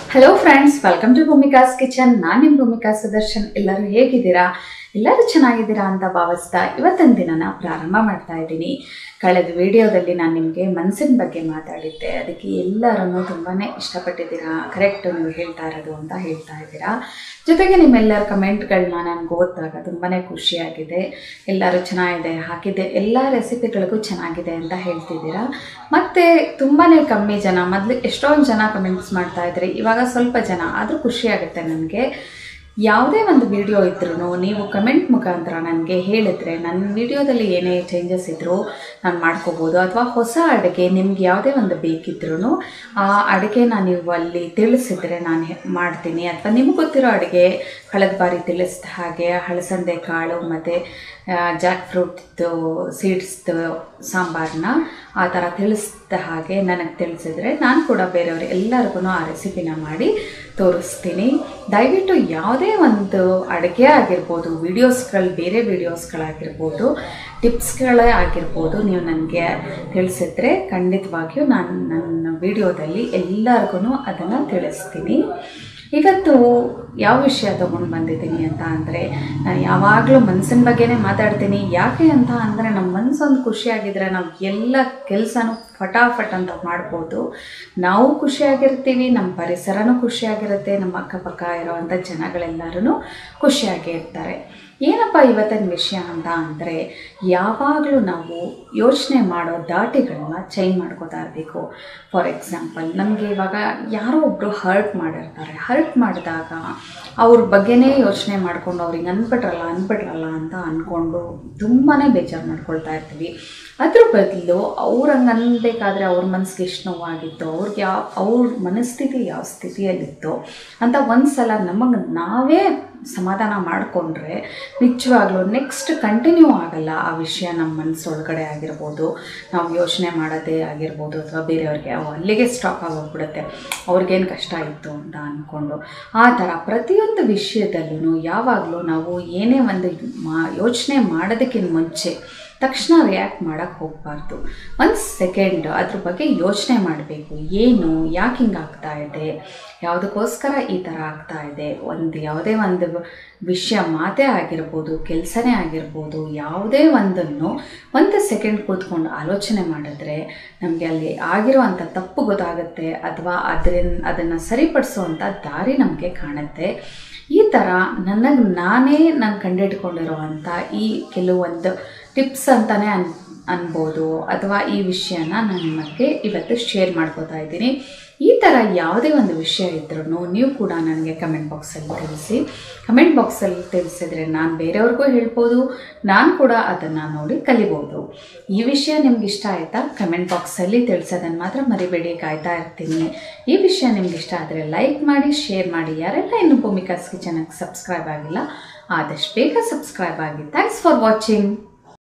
hello friends welcome to Bhoomika's kitchen ನಾನು ನಿಮ್ಮ ಭೂಮಿಕಾ ಸುದರ್ಶನ್ ಎಲ್ಲರೂ ಹೇಗಿದ್ದೀರಾ ಎಲ್ಲರೂ ಚೆನ್ನಾಗಿದ್ದೀರಾ ಅಂತ ಭಾವಿಸ್ತಾ ಇವತ್ತಿನ ದಿನನ ಪ್ರಾರಂಭ ಮಾಡ್ತಾ ಇದ್ದೀನಿ ಕಳೆದ ವಿಡಿಯೋದಲ್ಲಿ ನಾನು ನಿಮಗೆ ಮನಸ್ಸಿನ ಬಗ್ಗೆ ಮಾತಾಡಿದ್ದೆ ಅದಕ್ಕೆ ಎಲ್ಲರೂ ತುಂಬಾ ಇಷ್ಟಪಟ್ಟಿದ್ದೀರಾ ಕರೆಕ್ಟ್ ನೀವು ಹೇಳ್ತಾ ಇರೋದು ಅಂತ ಹೇಳ್ತಾ ಇದ್ದೀರಾ ಜೊತೆಗೆ ನಿಮ್ಮೆಲ್ಲರ ಕಮೆಂಟ್ಗಳನ್ನ ನನಗೆ ಓದಿದಾಗ ತುಂಬಾ ಖುಷಿಯಾಗಿದೆ ಎಲ್ಲರೂ ಚೆನ್ನಾಗಿದೆ ಹಾಕಿದ್ದೆ ಎಲ್ಲ ರೆಸಿಪಿಗಳಿಗೂ ಚೆನ್ನಾಗಿದೆ ಅಂತ ಹೇಳ್ತಿದ್ದೀರಾ ಮತ್ತು ತುಂಬಾ ಕಮ್ಮಿ ಜನ ಮೊದಲು ಎಷ್ಟೊಂದು ಜನ ಕಮೆಂಟ್ಸ್ ಮಾಡ್ತಾ ಇದ್ರಿ ಇವಾಗ ಸ್ವಲ್ಪ ಜನ ಆದರೂ ಖುಷಿಯಾಗುತ್ತೆ ನನಗೆ ಯಾವುದೇ ಒಂದು ವಿಡಿಯೋ ಇದ್ರೂ ನೀವು ಕಮೆಂಟ್ ಮುಖಾಂತರ ನನಗೆ ಹೇಳಿದರೆ ನನ್ನ ವಿಡಿಯೋದಲ್ಲಿ ಏನೇ ಚೇಂಜಸ್ ಇದ್ದರೂ ನಾನು ಮಾಡ್ಕೋಬೋದು ಅಥವಾ ಹೊಸ ಅಡುಗೆ ನಿಮ್ಗೆ ಯಾವುದೇ ಒಂದು ಬೇಕಿದ್ರೂ ಆ ಅಡುಗೆನ ನೀವು ಅಲ್ಲಿ ತಿಳಿಸಿದರೆ ನಾನು ಹೆ- ಮಾಡ್ತೀನಿ ಅಥವಾ ನಿಮ್ಗೆ ಗೊತ್ತಿರೋ ಅಡುಗೆ ಕಳೆದ ಬಾರಿ ತಿಳಿಸಿದ ಹಾಗೆ ಹಳಸಂದೆ ಕಾಳು ಮತ್ತು ಜಾಕ್ ಫ್ರೂಟ್ದು ಸೀಡ್ಸ್ದು ಸಾಂಬಾರನ್ನ ಆ ಥರ ತಿಳಿಸಿದ ಹಾಗೆ ನನಗೆ ತಿಳಿಸಿದರೆ ನಾನು ಕೂಡ ಬೇರೆಯವ್ರು ಎಲ್ಲರಿಗೂ ಆ ರೆಸಿಪಿನ ಮಾಡಿ ತೋರಿಸ್ತೀನಿ ದಯವಿಟ್ಟು ಯಾವುದೇ ಒಂದು ಅಡುಗೆ ಆಗಿರ್ಬೋದು ವೀಡಿಯೋಸ್ಗಳು ಬೇರೆ ವೀಡಿಯೋಸ್ಗಳಾಗಿರ್ಬೋದು ಟಿಪ್ಸ್ಗಳೇ ಆಗಿರ್ಬೋದು ನೀವು ನನಗೆ ತಿಳಿಸಿದ್ರೆ ಖಂಡಿತವಾಗಿಯೂ ನಾನು ನನ್ನ ವಿಡಿಯೋದಲ್ಲಿ ಎಲ್ಲರಿಗೂ ಅದನ್ನು ತಿಳಿಸ್ತೀನಿ ಇವತ್ತು ಯಾವ ವಿಷಯ ತೊಗೊಂಡು ಬಂದಿದ್ದೀನಿ ಅಂತ ಅಂದರೆ ನಾನು ಯಾವಾಗಲೂ ಮನಸ್ಸಿನ ಬಗ್ಗೆನೇ ಮಾತಾಡ್ತೀನಿ ಯಾಕೆ ಅಂತ ಅಂದರೆ ನಮ್ಮ ಮನಸ್ಸೊಂದು ಖುಷಿಯಾಗಿದ್ದರೆ ನಾವು ಎಲ್ಲ ಕೆಲಸನೂ ಫಟಾಫಟ್ ಅಂತ ಮಾಡ್ಬೋದು ನಾವು ಖುಷಿಯಾಗಿರ್ತೀವಿ ನಮ್ಮ ಪರಿಸರನೂ ಖುಷಿಯಾಗಿರುತ್ತೆ ನಮ್ಮ ಅಕ್ಕಪಕ್ಕ ಇರೋವಂಥ ಜನಗಳೆಲ್ಲರೂ ಖುಷಿಯಾಗೇ ಇರ್ತಾರೆ ಏನಪ್ಪ ಇವತ್ತಿನ ವಿಷಯ ಅಂತ ಅಂದರೆ ಯಾವಾಗಲೂ ನಾವು ಯೋಚನೆ ಮಾಡೋ ದಾಟಿಗಳನ್ನ ಚೇಂಜ್ ಮಾಡ್ಕೋತಾ ಇರಬೇಕು ಫಾರ್ ಎಕ್ಸಾಂಪಲ್ ನಮಗೆ ಇವಾಗ ಯಾರೋ ಒಬ್ಬರು ಹರ್ಟ್ ಮಾಡಿರ್ತಾರೆ ಹರ್ಟ್ ಮಾಡಿದಾಗ ಅವ್ರ ಬಗ್ಗೆನೇ ಯೋಚನೆ ಮಾಡ್ಕೊಂಡು ಅವ್ರಿಗೆ ಅನ್ಬಿಟ್ರಲ್ಲ ಅನ್ಬಿಟ್ರಲ್ಲ ಅಂತ ಅಂದ್ಕೊಂಡು ತುಂಬಾ ಬೇಜಾರು ಮಾಡ್ಕೊಳ್ತಾ ಇರ್ತೀವಿ ಅದ್ರ ಬದಲು ಅವ್ರು ಹಂಗೆ ಅನ್ಬೇಕಾದ್ರೆ ಅವ್ರ ಮನಸ್ಸಿಗೆ ಎಷ್ಟು ನೋವಾಗಿತ್ತು ಅವ್ರಿಗೆ ಯಾವ ಅವ್ರ ಮನಸ್ಥಿತಿ ಯಾವ ಸ್ಥಿತಿಯಲ್ಲಿತ್ತು ಅಂತ ಒಂದು ಸಲ ನಮಗೆ ನಾವೇ ಸಮಾಧಾನ ಮಾಡಿಕೊಂಡ್ರೆ ನಿಜವಾಗ್ಲೂ ನೆಕ್ಸ್ಟ್ ಕಂಟಿನ್ಯೂ ಆಗಲ್ಲ ಆ ವಿಷಯ ನಮ್ಮ ಮನಸ್ಸೊಳಗಡೆ ಆಗಿರ್ಬೋದು ನಾವು ಯೋಚನೆ ಮಾಡೋದೇ ಆಗಿರ್ಬೋದು ಅಥವಾ ಬೇರೆಯವ್ರಿಗೆ ಅವು ಅಲ್ಲಿಗೆ ಸ್ಟಾಪ್ ಆಗೋಗ್ಬಿಡುತ್ತೆ ಅವ್ರಿಗೇನು ಕಷ್ಟ ಇತ್ತು ಅಂತ ಅಂದ್ಕೊಂಡು ಆ ಥರ ಪ್ರತಿಯೊಂದು ವಿಷಯದಲ್ಲೂ ಯಾವಾಗಲೂ ನಾವು ಏನೇ ಒಂದು ಮಾ ಯೋಚನೆ ಮಾಡೋದಕ್ಕಿಂತ ಮುಂಚೆ ತಕ್ಷಣ ರಿಯಾಕ್ಟ್ ಮಾಡೋಕ್ಕೆ ಹೋಗಬಾರ್ದು ಒಂದು ಸೆಕೆಂಡ್ ಅದ್ರ ಬಗ್ಗೆ ಯೋಚನೆ ಮಾಡಬೇಕು ಏನು ಯಾಕೆ ಹಿಂಗೆ ಆಗ್ತಾ ಇದೆ ಯಾವುದಕ್ಕೋಸ್ಕರ ಈ ಥರ ಆಗ್ತಾ ಇದೆ ಒಂದು ಯಾವುದೇ ಒಂದು ವಿಷಯ ಮಾತೇ ಆಗಿರ್ಬೋದು ಕೆಲಸನೇ ಆಗಿರ್ಬೋದು ಯಾವುದೇ ಒಂದನ್ನು ಒಂದು ಸೆಕೆಂಡ್ ಕೂತ್ಕೊಂಡು ಆಲೋಚನೆ ಮಾಡಿದ್ರೆ ನಮಗೆ ಅಲ್ಲಿ ಆಗಿರುವಂಥ ತಪ್ಪು ಗೊತ್ತಾಗುತ್ತೆ ಅಥವಾ ಅದರಿಂದ ಅದನ್ನು ಸರಿಪಡಿಸುವಂಥ ದಾರಿ ನಮಗೆ ಕಾಣುತ್ತೆ ಈ ಥರ ನನಗೆ ನಾನೇ ನಾನು ಕಂಡಿಡ್ಕೊಂಡಿರುವಂಥ ಈ ಕೆಲವೊಂದು ಟಿಪ್ಸ್ ಅಂತಲೇ ಅನ್ ಅನ್ಬೋದು ಅಥವಾ ಈ ವಿಷಯನ ನಾನು ನಿಮಗೆ ಇವತ್ತು ಶೇರ್ ಮಾಡ್ಕೋತಾ ಇದ್ದೀನಿ ಈ ಥರ ಯಾವುದೇ ಒಂದು ವಿಷಯ ಇದ್ರೂ ನೀವು ಕೂಡ ನನಗೆ ಕಮೆಂಟ್ ಬಾಕ್ಸಲ್ಲಿ ತಿಳಿಸಿ ಕಮೆಂಟ್ ಬಾಕ್ಸಲ್ಲಿ ತಿಳಿಸಿದ್ರೆ ನಾನು ಬೇರೆಯವ್ರಿಗೂ ಹೇಳ್ಬೋದು ನಾನು ಕೂಡ ಅದನ್ನು ನೋಡಿ ಕಲಿಬೋದು ಈ ವಿಷಯ ನಿಮ್ಗೆ ಇಷ್ಟ ಆಯಿತಾ ಕಮೆಂಟ್ ಬಾಕ್ಸಲ್ಲಿ ತಿಳಿಸೋದನ್ನು ಮಾತ್ರ ಮರಿಬೇಡಿ ಕಾಯ್ತಾ ಇರ್ತೀನಿ ಈ ವಿಷಯ ನಿಮ್ಗೆ ಇಷ್ಟ ಆದರೆ ಲೈಕ್ ಮಾಡಿ ಶೇರ್ ಮಾಡಿ ಯಾರೆಲ್ಲ ಇನ್ನು ಭೂಮಿಕಾಸ್ ಕಿಚನ್ಗೆ ಸಬ್ಸ್ಕ್ರೈಬ್ ಆಗಿಲ್ಲ ಆದಷ್ಟು ಬೇಗ ಸಬ್ಸ್ಕ್ರೈಬ್ ಆಗಿ ಥ್ಯಾಂಕ್ಸ್ ಫಾರ್ ವಾಚಿಂಗ್